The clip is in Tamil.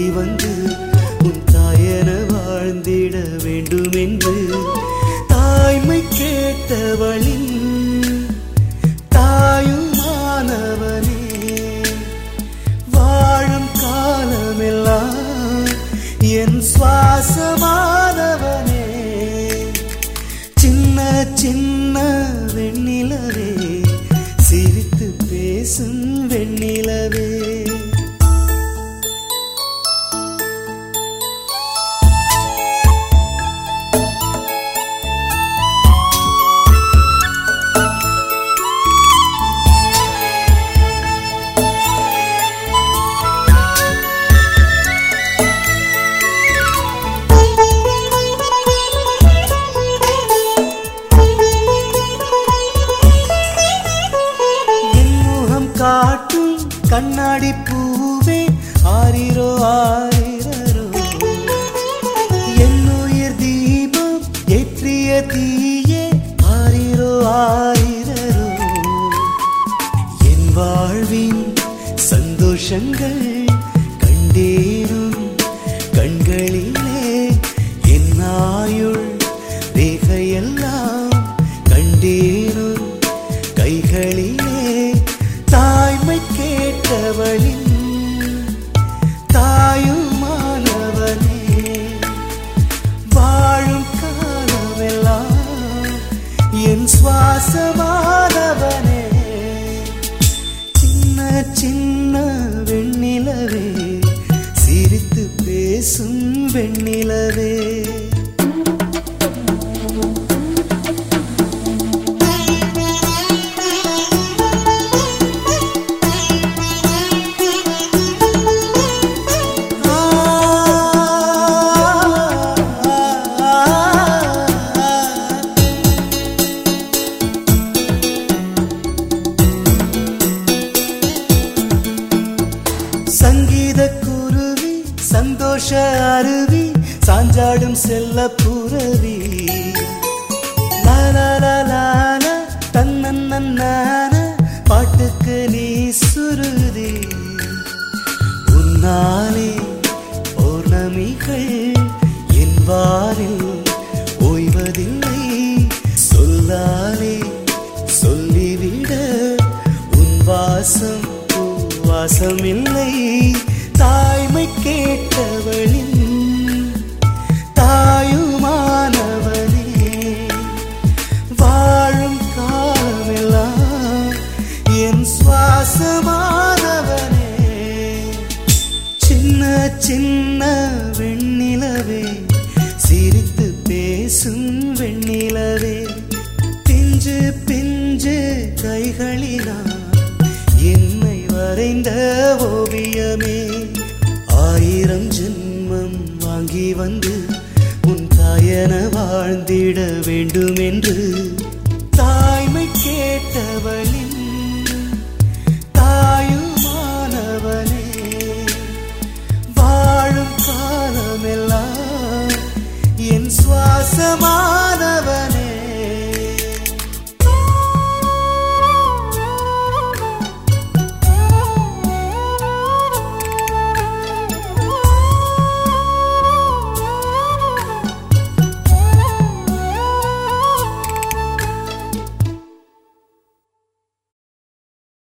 வாங்கி வந்து உன் தாயன வாழ்ந்திட வேண்டும் என்று தாய்மை கேட்டவளின் தாயுமானவனே வாழும் காலமெல்லாம் என் சுவாசமானவனே சின்ன சின்ன வெண்ணிலவே சிரித்து பேசும் வெண்ணிலவே என் முகம் காட்டும் கண்ணாடி பூவே ஆரிரோ ஆரிரோ என் உயிர் தீபம் ஏற்றிய தீயே ஆரிரோ ஆரிரோ என் வாழ்வின் சந்தோஷங்கள் கண்டேனும் கண்களிலே என் ஆயுள் ரேகையெல்லாம் கண்டேனும் கைகளிலே தாய்மை கேட்டவளின் தாயுமானவனே வாழும் காலமெல்லாம் என் சுவாசமானவனே சின்ன சின்ன வெண்ணிலவே சிரித்து பேசும் வெண்ணிலவே சங்கீத குருவி சந்தோஷ அருவி சாஞ்சாடும் செல்ல புரவி லாலாலாலால, தன்னன்னன்னான, பாட்டுக்கு நீ சுருதி உன்னாலே பௌர்ணமிகள் என் வாரில் ஓய்வதில்லை சொல்லாலே சொல்லிவிட உன் வாசம் வாசமில்லை தாய்மை கேட்டவளின் தாயுமானவனே வாழும் காலமெல்லாம் என் சுவாசமானவனே சின்ன சின்ன வெண்ணிலவே சிரித்து பேசும் வெண்ணிலவே பிஞ்சு பிஞ்சு கைகளினால் என்னை வரைந்த ஓவியமே ஆயிரம் ஜென்மம் வாங்கி வந்து உன் தாயன வாழ்ந்திட வேண்டும் என்று